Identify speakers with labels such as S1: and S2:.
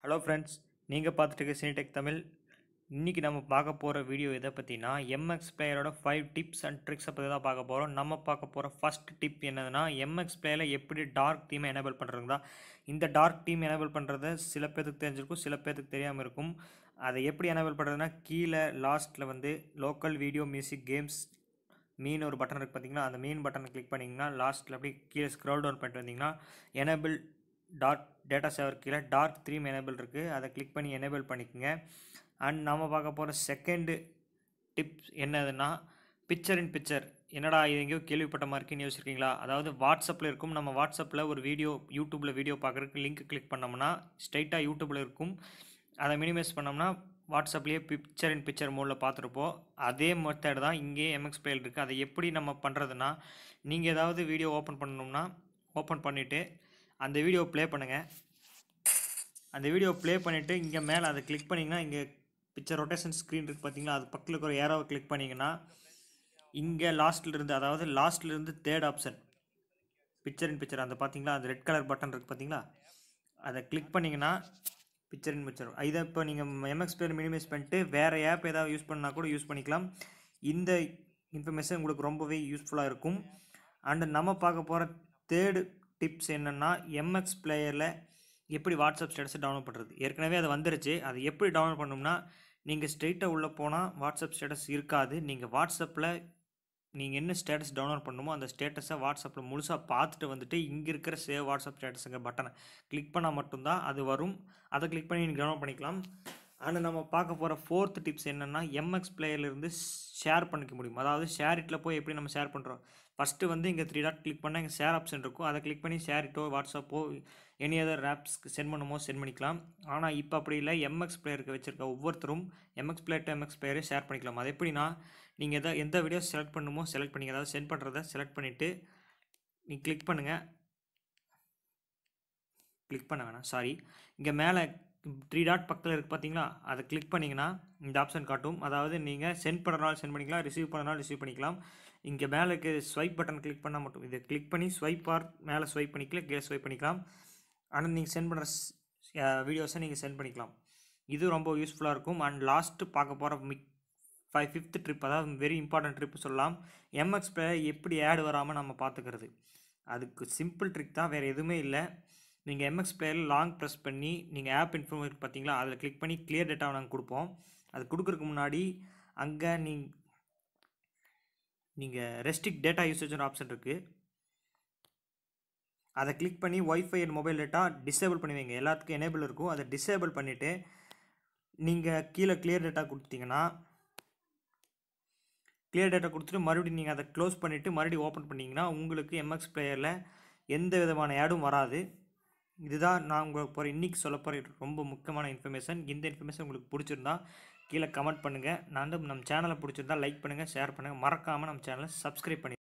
S1: hello friends நீங்கள் பார்த்துட்டு இருக்க சினிடெக் தமிழ் இன்றைக்கி நம்ம பார்க்க போகிற வீடியோ எதை பற்றினா எம்எக்ஸ் பிளேயரோட ஃபைவ் டிப்ஸ் அண்ட் ட்ரிக்ஸை பற்றி தான் பார்க்க போகிறோம் நம்ம பார்க்க போகிற ஃபஸ்ட் டிப் என்னதுன்னா எம்எக்ஸ் பிளேயரில் எப்படி டார்க் தீமை எனேபிள் பண்ணுறது தான் இந்த டார்க் தீம் எனேபிள் பண்ணுறது சில பேருக்கு தெரிஞ்சிருக்கும் சில பேருக்கு தெரியாமல் இருக்கும் அதை எப்படி எனேபிள் பண்ணுறதுனா கீழே லாஸ்ட்டில் வந்து லோக்கல் வீடியோ மியூசிக் கேம்ஸ் மீன் ஒரு பட்டன் இருக்குது பார்த்தீங்களா அந்த மீன் பட்டனை கிளிக் பண்ணிங்கன்னா லாஸ்ட்டில் அப்படியே கீழே ஸ்க்ரோல் டவுன் பண்ணிட்டு வந்தீங்கன்னா எனேபிள் டார்க் டேட்டா சேவர் கீழே டார்க் த்ரீம் எனேபிள் இருக்குது அதை கிளிக் பண்ணி எனேபிள் பண்ணிக்கோங்க அண்ட் நம்ம பார்க்க போகிற செகண்டு டிப்ஸ் என்னதுன்னா பிக்சர் இன் பிக்சர் என்னடா இது எங்கேயோ கேள்விப்பட்ட மாதிரி இருக்குன்னு யோசிச்சிருக்கீங்களா அதாவது வாட்ஸ்அப்பில் இருக்கும் நம்ம வாட்ஸ்அப்பில் ஒரு வீடியோ யூடியூப்பில் வீடியோ பார்க்குறதுக்கு லிங்க் கிளிக் பண்ணோம்னா ஸ்ட்ரைட்டாக யூடியூப்பில் இருக்கும் அதை மினிமைஸ் பண்ணோம்னா வாட்ஸ்அப்லேயே பிக்சர் இன் பிக்சர் மோடில் பார்த்துருப்போம் அதே மெத்தட் தான் இங்கே எம்எக்ஸ் பிளேயில் இருக்குது அதை எப்படி நம்ம பண்ணுறதுன்னா நீங்கள் ஏதாவது வீடியோ ஓப்பன் பண்ணணும்னா ஓப்பன் பண்ணிவிட்டு அந்த வீடியோ ப்ளே பண்ணுங்கள் அந்த வீடியோ ப்ளே பண்ணிவிட்டு இங்கே மேலே அதை கிளிக் பண்ணிங்கன்னா இங்கே பிக்சர் ரொட்டேஷன் ஸ்க்ரீன் இருக்குது பார்த்தீங்களா அது பக்கத்தில் இருக்கிற ஏரோவை கிளிக் பண்ணிங்கன்னா இங்கே லாஸ்ட்டில் இருந்து அதாவது லாஸ்ட்டில் இருந்து third option picture in picture அந்த பார்த்தீங்களா அந்த ரெட் கலர் பட்டன் இருக்குது பார்த்தீங்களா அதை கிளிக் பண்ணிங்கன்னா பிக்சர் இன் பிக்சர் இதை இப்போ நீங்கள் எம்எக்ஸ் பிளேயர் மினிமைஸ் பண்ணிட்டு வேறு ஆப் ஏதாவது யூஸ் பண்ணால் கூட யூஸ் பண்ணிக்கலாம் இந்த இன்ஃபர்மேஷன் உங்களுக்கு ரொம்பவே யூஸ்ஃபுல்லாக இருக்கும் அண்டு நம்ம பார்க்க போகிற தேர்டு டிப்ஸ் என்னென்னா எம்எக்ஸ் பிளேயரில் எப்படி வாட்ஸ்அப் ஸ்டேட்டஸை டவுன்லோட் பண்ணுறது ஏற்கனவே அது வந்துருச்சு அது எப்படி டவுன்லோட் பண்ணணும்னா நீங்கள் ஸ்ட்ரெயிட்டாக உள்ளே போனால் வாட்ஸ்அப் ஸ்டேட்டஸ் இருக்காது நீங்கள் வாட்ஸ்அப்பில் நீங்கள் என்ன ஸ்டேட்டஸ் டவுன்லோட் பண்ணுமோ அந்த ஸ்டேட்டஸை வாட்ஸ்அப்பில் முழுசாக பார்த்துட்டு வந்துட்டு இங்கே இருக்கிற சேவ் வாட்ஸ்அப் ஸ்டேட்டஸுங்க பட்டனை கிளிக் பண்ணால் மட்டும்தான் அது வரும் அதை கிளிக் பண்ணி நீங்கள் டவுன்லோட் பண்ணிக்கலாம் ஆனால் நம்ம பார்க்க போகிற ஃபோர்த் டிப்ஸ் என்னென்னா எம்எக்ஸ் பிளேயர்லேருந்து ஷேர் பண்ணிக்க முடியும் அதாவது ஷேர் இட்டில் போய் எப்படி நம்ம ஷேர் பண்ணுறோம் ஃபஸ்ட்டு வந்து இங்கே த்ரீ டாட் கிளிக் பண்ணால் இங்கே ஷேர் ஆப்ஷன் இருக்கும் அதை கிளிக் பண்ணி ஷேர் இட்டோ வாட்ஸ்அப்போ எனி அதர் ஆப்ஸ்க்கு சென்ட் பண்ணுமோ சென்ட் பண்ணிக்கலாம் ஆனால் இப்போ அப்படி இல்லை எம்எக்ஸ் பிளேயருக்கு வச்சுருக்க ஒவ்வொருத்தரும் எம்எக்ஸ் பிளேயர் டு எம்எக்ஸ் பிளேயரே ஷேர் பண்ணிக்கலாம் அது எப்படின்னா நீங்கள் எதை எந்த வீடியோ செலக்ட் பண்ணுமோ செலக்ட் பண்ணிங்க அதாவது சென்ட் பண்ணுறத செலக்ட் பண்ணிவிட்டு நீ கிளிக் பண்ணுங்கள் கிளிக் பண்ண வேணாம் சாரி இங்கே மேலே த்ரீ டாட் பக்கத்தில் இருக்குது பார்த்தீங்களா அதை கிளிக் பண்ணிங்கன்னா இந்த ஆப்ஷன் காட்டும் அதாவது நீங்கள் சென்ட் பண்ணுறனாலும் சென்ட் பண்ணிக்கலாம் ரிசீவ் பண்ணனாலும் ரிசீவ் பண்ணிக்கலாம் இங்கே மேலே இருக்க ஸ்வைப் பட்டன் கிளிக் பண்ணால் மட்டும் இதை கிளிக் பண்ணி ஸ்வைப் ஆர் மேலே ஸ்வைப் பண்ணிக்கல கீழே ஸ்வைப் பண்ணிக்கலாம் ஆனால் நீங்கள் சென்ட் பண்ணுற வீடியோஸை நீங்கள் சென்ட் பண்ணிக்கலாம் இது ரொம்ப யூஸ்ஃபுல்லாக இருக்கும் அண்ட் லாஸ்ட்டு பார்க்க போகிற மிக் ஃபைவ் ஃபிஃப்த் ட்ரிப் அதாவது வெரி இம்பார்ட்டன்ட் ட்ரிப் சொல்லலாம் எம்எக்ஸ் பிளே எப்படி ஆட் வராமல் நம்ம பார்த்துக்கிறது அதுக்கு சிம்பிள் ட்ரிக் தான் வேறு எதுவுமே இல்லை நீங்கள் எம்எக்ஸ் பிளேயரில் லாங் ப்ரெஸ் பண்ணி நீங்கள் ஆப் இன்ஃபர்மேஷன் பார்த்தீங்களா அதில் கிளிக் பண்ணி கிளியர் டேட்டாவை நாங்கள் கொடுப்போம் அது கொடுக்குறதுக்கு முன்னாடி அங்கே நீ நீங்கள் ரெஸ்ட்ரிக்ட் டேட்டா யூசேஜ்னு ஆப்ஷன் இருக்குது அதை கிளிக் பண்ணி wifi and mobile data disable பண்ணி வைங்க எல்லாத்துக்கும் எனேபிள் இருக்கும் அதை டிசேபிள் பண்ணிவிட்டு நீங்கள் கீழே கிளியர் டேட்டா கொடுத்தீங்கன்னா கிளியர் டேட்டா கொடுத்துட்டு மறுபடியும் நீங்கள் அதை க்ளோஸ் பண்ணிவிட்டு மறுபடியும் ஓப்பன் பண்ணிங்கன்னா உங்களுக்கு எம்எக்ஸ் பிளேயரில் எந்த விதமான ஆடும் வராது இதுதான் நான் உங்களுக்கு போகிற இன்றைக்கி சொல்ல போகிற ரொம்ப முக்கியமான இன்ஃபர்மேஷன் இந்த இன்ஃபர்மேஷன் உங்களுக்கு பிடிச்சிருந்தா கீழே கமெண்ட் பண்ணுங்கள் நான் வந்து நம்ம சேனலை பிடிச்சிருந்தா லைக் பண்ணுங்கள் ஷேர் பண்ணுங்கள் மறக்காமல் நம்ம சேனலை சப்ஸ்கிரைப் பண்ணி